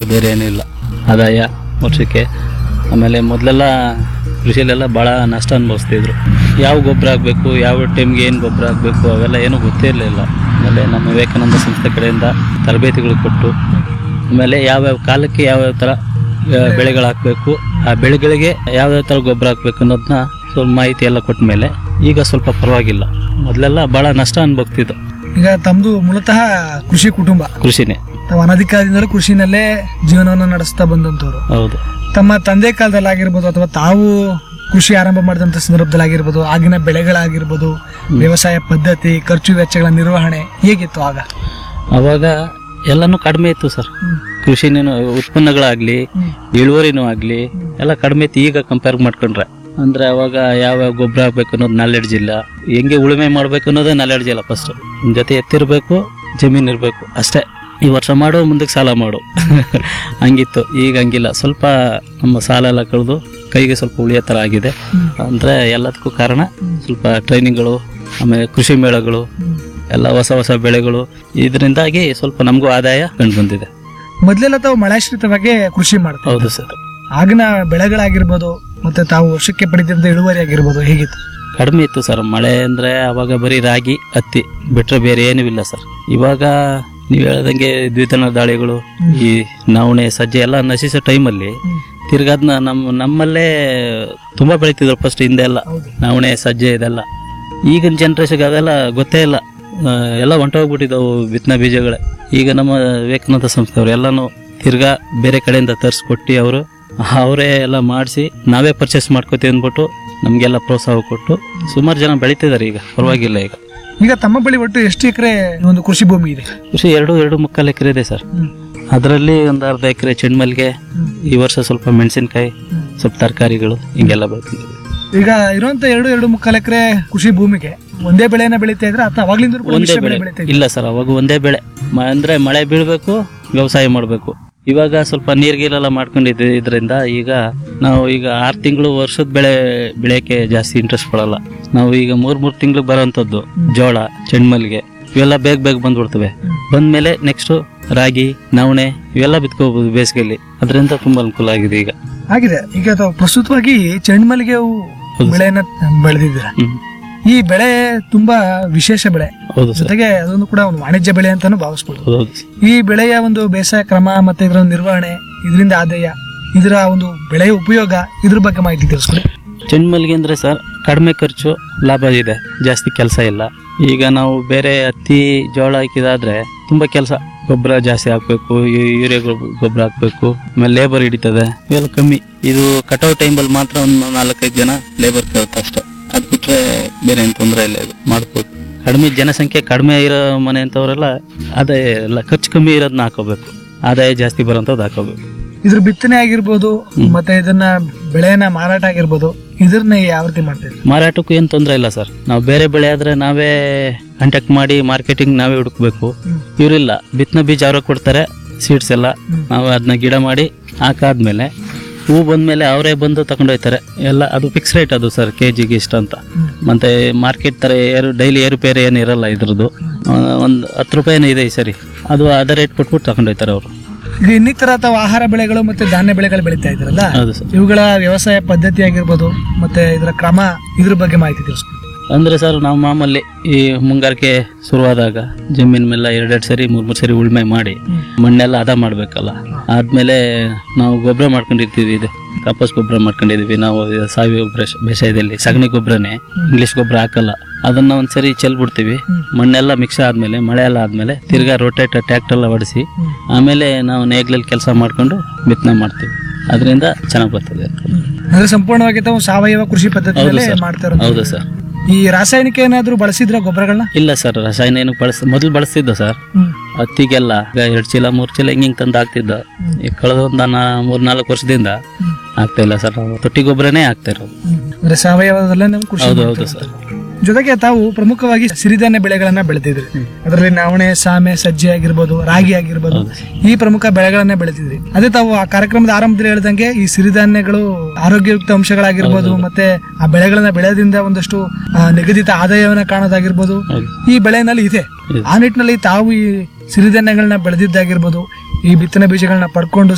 ಬೇರೆ ಏನಿಲ್ಲ ಆದಾಯ ವರ್ಷಕ್ಕೆ ಆಮೇಲೆ ಮೊದಲೆಲ್ಲ ಕೃಷಿಲೆಲ್ಲ ಭಾಳ ನಷ್ಟ ಅನುಭವಿಸ್ತಿದ್ರು ಯಾವ ಗೊಬ್ಬರ ಹಾಕಬೇಕು ಯಾವ ಟೈಮ್ಗೆ ಏನು ಗೊಬ್ಬರ ಹಾಕಬೇಕು ಅವೆಲ್ಲ ಏನೂ ಗೊತ್ತಿರಲಿಲ್ಲ ಆಮೇಲೆ ನಮ್ಮ ವಿವೇಕಾನಂದ ಸಂಸ್ಥೆ ಕಡೆಯಿಂದ ತರಬೇತಿಗಳು ಕೊಟ್ಟು ಆಮೇಲೆ ಯಾವ್ಯಾವ ಕಾಲಕ್ಕೆ ಯಾವ್ಯಾವ ಥರ ಆ, ಬೆಳೆಗಳು ಹಾಕಬೇಕು ಆ ಬೆಳೆಗಳಿಗೆ ಯಾವ್ಯಾವ ಥರ ಗೊಬ್ಬರ ಹಾಕಬೇಕು ಅನ್ನೋದನ್ನ ಸ್ವಲ್ಪ ಮಾಹಿತಿ ಎಲ್ಲ ಕೊಟ್ಟ ಮೇಲೆ ಈಗ ಸ್ವಲ್ಪ ಪರವಾಗಿಲ್ಲ ಮೊದಲೆಲ್ಲ ಭಾಳ ನಷ್ಟ ಅನ್ಬೋಗ್ತಿದ್ದು ಈಗ ತಮ್ದು ಮೂಲತಃ ಕೃಷಿ ಕುಟುಂಬ ಕೃಷಿನೇ ತಾವು ಅನಧಿಕಾರದಿಂದಲೂ ಕೃಷಿನಲ್ಲೇ ಜೀವನವನ್ನು ನಡೆಸ್ತಾ ಬಂದಂತವ್ರು ಹೌದು ತಮ್ಮ ತಂದೆ ಕಾಲದಲ್ಲಾಗಿರ್ಬೋದು ಅಥವಾ ತಾವು ಕೃಷಿ ಆರಂಭ ಮಾಡಿದಂಥ ಸಂದರ್ಭದಲ್ಲಾಗಿರ್ಬೋದು ಆಗಿನ ಬೆಳೆಗಳಾಗಿರ್ಬೋದು ವ್ಯವಸಾಯ ಪದ್ಧತಿ ಖರ್ಚು ವೆಚ್ಚಗಳ ನಿರ್ವಹಣೆ ಹೇಗಿತ್ತು ಆಗ ಅವಾಗ ಎಲ್ಲನೂ ಕಡಿಮೆ ಇತ್ತು ಸರ್ ಕೃಷಿನೂ ಉತ್ಪನ್ನಗಳಾಗ್ಲಿ ಇಳುವರಿನೂ ಆಗ್ಲಿ ಎಲ್ಲ ಕಡಿಮೆ ಇತ್ತು ಈಗ ಕಂಪೇರ್ ಮಾಡ್ಕೊಂಡ್ರೆ ಅಂದ್ರೆ ಅವಾಗ ಯಾವ ಗೊಬ್ಬರ ಹಾಕ್ಬೇಕು ಅನ್ನೋದು ನಾಲೆಡ್ಜ್ ಇಲ್ಲ ಹೆಂಗೆ ಉಳುಮೆ ಮಾಡ್ಬೇಕು ಅನ್ನೋದೇ ನಾಲೆಡ್ಜ್ ಇಲ್ಲ ಫಸ್ಟ್ ಜೊತೆ ಎತ್ತಿರ್ಬೇಕು ಜಮೀನ್ ಇರ್ಬೇಕು ಅಷ್ಟೇ ಈ ವರ್ಷ ಮಾಡು ಮುಂದಕ್ಕೆ ಸಾಲ ಮಾಡು ಹಂಗಿತ್ತು ಈಗ ಹಂಗಿಲ್ಲ ಸ್ವಲ್ಪ ನಮ್ಮ ಸಾಲ ಎಲ್ಲ ಕಳೆದು ಕೈಗೆ ಸ್ವಲ್ಪ ಉಳಿಯೋ ಥರ ಆಗಿದೆ ಅಂದ್ರೆ ಎಲ್ಲದಕ್ಕೂ ಕಾರಣ ಸ್ವಲ್ಪ ಟ್ರೈನಿಂಗ್ಗಳು ಆಮೇಲೆ ಕೃಷಿ ಮೇಳಗಳು ಎಲ್ಲ ಹೊಸ ಹೊಸ ಬೆಳೆಗಳು ಇದರಿಂದಾಗಿ ಸ್ವಲ್ಪ ನಮಗೂ ಆದಾಯ ಕಂಡು ಬಂದಿದೆ ಮೊದಲೆಲ್ಲ ತಾವು ಮಳೆಶ್ರಿತವಾಗಿ ಕೃಷಿ ಮಾಡ್ತಾರೆ ಹೌದು ಸರ್ ಆಗಿನ ಬೆಳೆಗಳಾಗಿರ್ಬೋದು ಮತ್ತೆ ತಾವು ವರ್ಷಕ್ಕೆ ಪಡೆದಿದ್ದ ಇಳುವರಿ ಆಗಿರ್ಬೋದು ಹೇಗಿತ್ತು ಕಡಿಮೆ ಇತ್ತು ಸರ್ ಮಳೆ ಅಂದ್ರೆ ಅವಾಗ ಬರೀ ರಾಗಿ ಹತ್ತಿ ಬಿಟ್ರೆ ಬೇರೆ ಏನೂ ಇಲ್ಲ ಸರ್ ಇವಾಗ ನೀವು ಹೇಳ್ದಂಗೆ ದ್ವಿತನ ದಾಳಿಗಳು ಈ ನವಣೆ ಸಜ್ಜೆ ಎಲ್ಲ ನಶಿಸೋ ಟೈಮಲ್ಲಿ ತಿರ್ಗಾದ್ನ ನಮ್ಮ ನಮ್ಮಲ್ಲೇ ತುಂಬಾ ಬೆಳಿತಿದ್ರು ಫಸ್ಟ್ ಹಿಂದೆ ಎಲ್ಲ ನವಣೆ ಸಜ್ಜೆ ಇದೆಲ್ಲ ಈಗಿನ ಜನ್ರೇಷನ್ಗೆ ಅದೆಲ್ಲ ಗೊತ್ತೇ ಇಲ್ಲ ಆ, ಎಲ್ಲ ಹೊಂಟೋಗ್ಬಿಟ್ಟಿದ್ದವು ಬಿತ್ತನೆ ಬೀಜಗಳೇ ಈಗ ನಮ್ಮ ವಿವೇಕಾನಂದ ಸಂಸ್ಥೆಯವರು ಎಲ್ಲಾನು ತಿರ್ಗಾ ಬೇರೆ ಕಡೆಯಿಂದ ತರಿಸ್ಕೊಟ್ಟು ಅವರು ಅವರೇ ಎಲ್ಲ ಮಾಡಿಸಿ ನಾವೇ ಪರ್ಚೇಸ್ ಮಾಡ್ಕೋತೀವಿ ಅಂದ್ಬಿಟ್ಟು ನಮಗೆಲ್ಲ ಪ್ರೋತ್ಸಾಹ ಕೊಟ್ಟು ಸುಮಾರು ಜನ ಬೆಳಿತಿದ್ದಾರೆ ಈಗ ಪರವಾಗಿಲ್ಲ ಈಗ ಈಗ ತಮ್ಮ ಬಳಿ ಒಟ್ಟು ಎಷ್ಟು ಎಕರೆ ಒಂದು ಕೃಷಿ ಭೂಮಿ ಇದೆ ಕೃಷಿ ಎರಡು ಎರಡು ಮುಕ್ಕಾಲು ಎಕರೆ ಇದೆ ಸರ್ ಅದರಲ್ಲಿ ಒಂದು ಅರ್ಧ ಎಕರೆ ಚೆಂಡ್ಮಲ್ಗೆ ಈ ವರ್ಷ ಸ್ವಲ್ಪ ಮೆಣಸಿನ್ಕಾಯಿ ಸ್ವಲ್ಪ ತರಕಾರಿಗಳು ಹಿಂಗೆಲ್ಲ ಬೆಳ್ಕೊಂಡಿದ್ದೀವಿ ಈಗ ಇರುವಂತ ಎರಡು ಎರಡು ಮುಕ್ಕಾಲು ಎಕರೆ ಕೃಷಿ ಭೂಮಿಗೆ ಒಂದೇ ಬೆಳೆನ ಬೆಳೀತಾ ಇದ್ರೆ ಅಥವಾ ಅವಾಗ್ಲಿಂದ ಕೂಡ ಒಂದೇ ಮಿಶ್ರ ಬೆಳೆ ಬೆಳೆ ಬೆಳೀತಾ ಇದ್ರೆ ಇಲ್ಲ ಸರ್ ಅವಾಗ ಒಂದೇ ಬೆಳೆ ಮ- ಅಂದ್ರೆ ಮಳೆ ಬೀಳ್ಬೇಕು ವ್ಯವಸಾಯ ಮಾಡಬೇಕು ಇವಾಗ ಸ್ವಲ್ಪ ನೀರ್ಗೀರೆಲ್ಲ ಮಾಡ್ಕೊಂಡಿದ್ವಿ ಇದರಿಂದ ಈಗ ನಾವು ಈಗ ಆರು ತಿಂಗಳು ವರ್ಷದ ಬೆಳೆ ಬೆಳೆಯಕ್ಕೆ ಜಾಸ್ತಿ ಇಂಟ್ರೆಸ್ಟ್ ಪಡಲ್ಲ ನಾವು ಈಗ ಮೂರ್ ಮೂರ್ ತಿಂಗಳು ಬರೋಂಥದ್ದು ಜೋಳ ಚೆಂಡ್ಮಲ್ಗೆ ಇವೆಲ್ಲ ಬೇಗ ಬೇಗ ಬಂದ್ಬಿಡ್ತವೆ ಬಂದ್ಮೇಲೆ ನೆಕ್ಸ್ಟ್ ರಾಗಿ ನವಣೆ ಇವೆಲ್ಲ ಬಿತ್ಕೋಬಹುದು ಬೇಸಿಗೆಯಲ್ಲಿ ಅದರಿಂದ ತುಂಬಾ ಅನುಕೂಲ ಆಗಿದೆ ಈಗ ಆಗಿದೆ ಈಗ ತಾವು ಪ್ರಸ್ತುತವಾಗಿ ಚೆಂಡ್ಮಲ್ಲಿಗೆ ಹೂ ಬೆಳೆಯನ್ನ ಬೆಳೆದಿದ್ದೀರಾ ಹ್ಮ್. ಈ ಬೆಳೆ ತುಂಬಾ ವಿಶೇಷ ಬೆಳೆ ಹೌದು ಸರ್ ಜೊತೆಗೆ ಅದೊಂದು ಕೂಡ ಒಂದು ವಾಣಿಜ್ಯ ಬೆಳೆ ಅಂತಾನು ಭಾವಿಸ್ಬೋದು ಹೌದು ಈ ಬೆಳೆಯ ಒಂದು ಬೇಸಾಯ ಕ್ರಮ ಮತ್ತೆ ಇದರ ಒಂದು ನಿರ್ವಹಣೆ ಇದರಿಂದ ಆದಾಯ ಇದರ ಒಂದು ಬೆಳೆಯ ಉಪಯೋಗ ಇದ್ರ ಬಗ್ಗೆ ಮಾಹಿತಿ ತಿಳಿಸ್ಕೊಡಿ ಚೆಂಡ್ಮಲ್ಗೆ ಅಂದ್ರೆ ಸರ್ ಕಡಿಮೆ ಖರ್ಚು ಲಾಭ ಇದೆ ಜಾಸ್ತಿ ಕೆಲಸ ಇಲ್ಲ ಈಗ ನಾವು ಬೇರೆ ಹತ್ತಿ ಜೋಳ ಹಾಕಿದಾದ್ರೆ ತುಂಬಾ ಕೆಲಸ ಗೊಬ್ಬರ ಜಾಸ್ತಿ ಹಾಕ್ಬೇಕು ಯು- ಯೂರಿಯಾ ಗೊಬ್- ಗೊಬ್ಬರ ಹಾಕ್ಬೇಕು ಆಮೇಲೆ ಲೇಬರ್ ಹಿಡಿತದೆ ಇವೆಲ್ಲ ಕಮ್ಮಿ ಇದು ಕಟಾವ್ ಟೈಮಲ್ಲಿ ಮಾತ್ರ ಒಂದು ನಾಲ್ಕೈದು ಜನ ಲೇಬರ್ ಕೇಳುತ್ತೆ ಅಷ್ಟೇ ಅದ್ ಬಿಟ್ರೆ ಬೇರೆ ಏನು ತೊಂದರೆ ಇಲ್ಲ ಇದು ಮಾಡ್ಬೋದು ಕಡಿಮೆ ಜನಸಂಖ್ಯೆ ಕಡಿಮೆ ಇರೋ ಮನೆ ಅಂತವರೆಲ್ಲ ಆದಾಯ ಎಲ್ಲ ಖರ್ಚು ಕಮ್ಮಿ ಇರೋದನ್ನ ಹಾಕೋಬೇಕು ಆದಾಯ ಜಾಸ್ತಿ ಬರೋಂಥದ್ದು ಹಾಕೋಬೇಕು ಇದ್ರ ಬಿತ್ತನೆ ಆಗಿರ್ಬೋದು ಮತ್ತೆ ಇದನ್ನ ಬೆಳೆಯನ್ನ ಮಾರಾಟ ಆಗಿರ್ಬೋದು ಇದನ್ನ ಯಾವ ರೀತಿ ಮಾಡ್ತೀರಿ ಮಾರಾಟಕ್ಕೂ ಏನು ತೊಂದರೆ ಇಲ್ಲ ಸರ್ ನಾವು ಬೇರೆ ಬೆಳೆ ಆದ್ರೆ ನಾವೇ ಕಾಂಟ್ಯಾಕ್ಟ್ ಮಾಡಿ ಮಾರ್ಕೆಟಿಂಗ್ ನಾವೇ ಹುಡುಕ್ಬೇಕು ಇವರಿಲ್ಲ ಬಿತ್ತನೆ ಬೀಜ ಅವ್ರಿಗೆ ಕೊಡ್ತಾರೆ ಸೀಡ್ಸ್ ಎಲ್ಲ ನಾವು ಅದನ್ನ ಗಿಡ ಮಾಡಿ ಹಾಕಾದ್ಮೇಲೆ ಹೂ ಬಂದ್ಮೇಲೆ ಅವರೇ ಬಂದು ತಗೊಂಡೋಗ್ತಾರೆ ಎಲ್ಲ ಅದು ಫಿಕ್ಸ್ ರೇಟ್ ಅದು ಸರ್ ಕೆ ಜಿಗೆ ಇಷ್ಟ ಅಂತ ಮತ್ತೆ ಮಾರ್ಕೆಟ್ ತರ ಏರು ಡೈಲಿ ಏರುಪೇರು ಏನು ಇರಲ್ಲ ಇದ್ರದ್ದು ಒಂದು ಹತ್ತು ರೂಪಾಯಿನೇ ಇದೆ ಈ ಸರಿ ಅದು ಅದೇ ರೇಟ್ ಕೊಟ್ಬಿಟ್ಟು ತಗೊಂಡೋಗ್ತಾರೆ ಅವರು ಈಗ ಇನ್ನಿತರ ಅಥವಾ ಆಹಾರ ಬೆಳೆಗಳು ಮತ್ತೆ ಧಾನ್ಯ ಬೆಳೆಗಳು ಬೆಳೀತಾ ಇದ್ರಲ್ಲ ಹೌದು ಸರ್ ಇವುಗಳ ವ್ಯವಸಾಯ ಪದ್ಧತಿ ಆಗಿರ್ಬೋದು ಮತ್ತೆ ಇದರ ಕ್ರಮ ಇದ್ರ ಬಗ್ಗೆ ಮಾಹಿತಿ ತಿಳಿಸ್ಕೊಡಿ ಅಂದ್ರೆ ಸರ್ ನಾವು ಮಾಮೂಲಿ ಈ ಮುಂಗಾರಿಕೆ ಶುರುವಾದಾಗ ಜಮೀನ್ ಮೇಲೆ ಎರಡೆರಡು ಸರಿ ಮೂರ್ ಮೂರು ಸರಿ ಉಳ್ಮೆ ಮಾಡಿ ಮಣ್ಣೆಲ್ಲ ಹದ ಮಾಡ್ಬೇಕಲ್ಲ ಆದ್ಮೇಲೆ ನಾವು ಗೊಬ್ಬರ ಮಾಡ್ಕೊಂಡಿರ್ತೀವಿ ಇದು ಕಾಪಸ್ ಗೊಬ್ಬರ ಮಾಡ್ಕೊಂಡಿದೀವಿ ನಾವು ಇದು ಸಾವಯವ ಬ್ರಷ್- ಬೇಸಾಯದಲ್ಲಿ ಸಗಣಿ ಗೊಬ್ಬರನೇ ಇಂಗ್ಲಿಷ್ ಗೊಬ್ಬರ ಹಾಕಲ್ಲ ಅದನ್ನ ಒಂದ್ಸರಿ ಚೆಲ್ಬಿಡ್ತೀವಿ ಮಣ್ಣೆಲ್ಲ ಮಿಕ್ಸ್ ಆದ್ಮೇಲೆ ಮಳೆ ಎಲ್ಲ ಆದ್ಮೇಲೆ ತಿರ್ಗಾ ರೋಟೇಟ್ ಟ್ಯಾಕ್ಟರ್ ಎಲ್ಲ ಹೊಡಿಸಿ ಆಮೇಲೆ ನಾವು ನೇಗ್ಲಲ್ಲಿ ಕೆಲಸ ಮಾಡ್ಕೊಂಡು ಬಿತ್ತನೆ ಮಾಡ್ತೀವಿ ಅದರಿಂದ ಚೆನ್ನಾಗಿ ಬರ್ತದೆ ಅಂದ್ರೆ ಸಂಪೂರ್ಣವಾಗಿ ತಾವು ಸಾವಯವ ಕೃಷಿ ಹೌದು ಪದ್ಧತಿಯಲ್ಲೇ ಸರ್ ಮಾಡ್ತಾ ಇರೋದು ಹೌದು ಸರ್ ಈ ರಾಸಾಯನಿಕ ಏನಾದ್ರು ಬಳಸಿದ್ರ ಗೊಬ್ಬರಗಳನ್ನ ಇಲ್ಲ ಸರ್ ರಸಾಯನ ಏನು ಬಳಸ್ ಮೊದಲು ಬಳಸ್ತಿದ್ದ ಸರ್ ಹತ್ತಿಗೆಲ್ಲ ಈಗ ಎರಡು ಚೀಲ ಮೂರು ಚೀಲ ಹಿಂಗ್ ಹಿಂಗ್ ತಂದು ಹಾಕ್ತಿದ್ದ ಈಗ ಕಳೆದ ಒಂದು ಮೂರ್ ನಾಲ್ಕು ವರ್ಷದಿಂದ ಆಗ್ತಾ ಇಲ್ಲ ಸರ್ ನಾವು ತೊಟ್ಟಿ ಗೊಬ್ಬರನೇ ಆಗ್ತಾ ಇರೋದು ಅಂದ್ರೆ ಸಾವಯವದಲ್ಲೇ ನಾವು ಕೃಷಿ ಹೌದು ಮಾಡ್ತಾ ಹೌದು ಇರೋದು. ಸರ್ ಜೊತೆಗೆ ತಾವು ಪ್ರಮುಖವಾಗಿ ಸಿರಿಧಾನ್ಯ ಬೆಳೆಗಳನ್ನ ಬೆಳೆದಿದ್ರಿ ಅದರಲ್ಲಿ ನವಣೆ ಸಾಮೆ ಸಜ್ಜೆ ಆಗಿರ್ಬೋದು ರಾಗಿ ಆಗಿರ್ಬೋದು ಈ ಪ್ರಮುಖ ಬೆಳೆಗಳನ್ನ ಬೆಳೆದಿದ್ರಿ ಅದೇ ತಾವು ಆ ಕಾರ್ಯಕ್ರಮದ ಆರಂಭದಲ್ಲಿ ಹೇಳ್ದಂಗೆ ಈ ಸಿರಿಧಾನ್ಯಗಳು ಆರೋಗ್ಯಯುಕ್ತ ಅಂಶಗಳಾಗಿರ್ಬೋದು ಮತ್ತೆ ಆ ಬೆಳೆಗಳನ್ನ ಬೆಳೆಯೋದ್ರಿಂದ ಒಂದಷ್ಟು ಆ, ನಿಗದಿತ ಆದಾಯವನ್ನ ಕಾಣೋದಾಗಿರ್ಬೋದು ಹೌದು ಈ ಬೆಳೆನಲ್ಲಿ ಇದೆ ಇದೆ. ಆ ನಿಟ್ಟಿನಲ್ಲಿ ತಾವು ಈ ಸಿರಿಧಾನ್ಯಗಳನ್ನ ಬೆಳೆದಿದ್ದಾಗಿರ್ಬೋದು ಈ ಬಿತ್ತನೆ ಬೀಜಗಳನ್ನ ಪಡ್ಕೊಂಡು